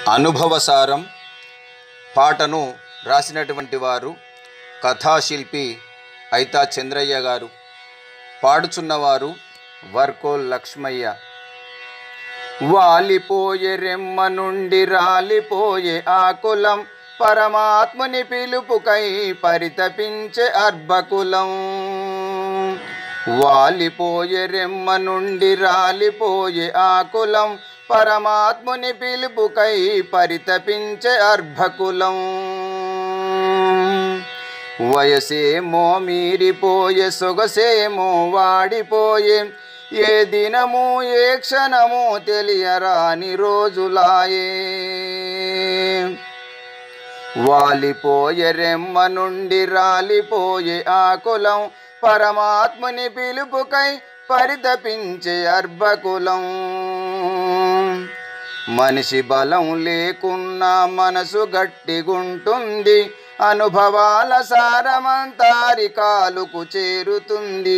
అనుభవసారం పాటను రాసినటువంటి వారు కథాశిల్పి ఐతా చంద్రయ్య గారు పాడుచున్నవారు వర్కోల్ లక్ష్మయ్య వాలిపోయే రెమ్మ నుండి రాలిపోయే ఆకులం పరమాత్ముని పిలుపుకై పరితపించే అర్భకులం వాలిపోయే రెమ్మ నుండి రాలిపోయే ఆకులం పరమాత్ముని పిలుపుకై పరితపించే అర్భకులం వయసేమో మీరిపోయే సొగసేమో వాడిపోయే ఏ దినము ఏ క్షణము తెలియరాని రోజులాయే వాలిపోయే రెమ్మ నుండి రాలిపోయే ఆకులం పరమాత్ముని పిలుపుకై పరితపించే అర్భకులం మనిషి బలం లేకున్నా మనసు గట్టిగుంటుంది అనుభవాల సారమంతారి కాలుకు చేరుతుంది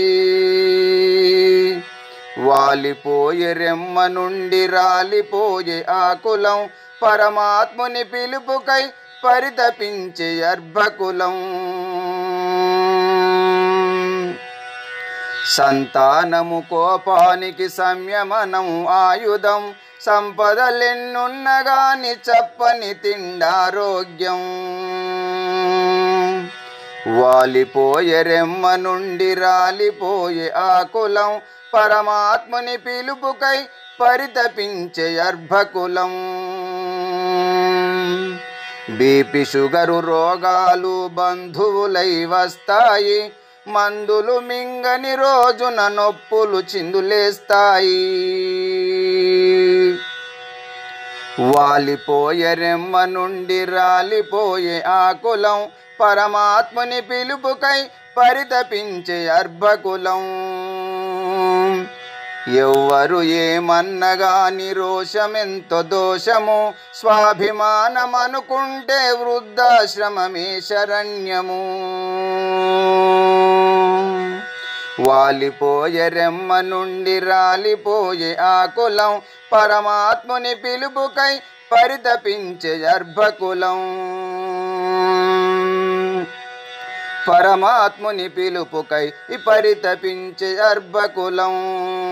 వాలిపోయే రెమ్మ నుండి రాలిపోయే ఆకులం పరమాత్ముని పిలుపుకై పరితపించే అర్భకులం సంతానము కోపానికి సంయమనం ఆయుధం సంపదలెన్నున్నగాని చెప్పని తిండారోగ్యం వాలిపోయే రెమ్మ నుండి రాలిపోయే ఆకులం పరమాత్ముని పిలుపుకై పరితపించే అర్భకులం బీపీ షుగరు రోగాలు బంధువులై వస్తాయి మందులు మింగని రోజున నొప్పులు చిందులేస్తాయి వాలిపోయే రెమ్మ నుండి రాలిపోయే ఆకులం పరమాత్ముని పిలుపుకై పరితపించే అర్భకులం ఎవ్వరు ఏమన్నగాని రోషమెంతో దోషము స్వాభిమానం అనుకుంటే వృద్ధాశ్రమమే శరణ్యము వాలిపోయే రెమ్మ నుండి రాలిపోయే ఆకులం పరమాత్ముని పిలుపుకై పరితపించే అర్భకులం పరమాత్ముని పిలుపుకై పరితపించే అర్భకులం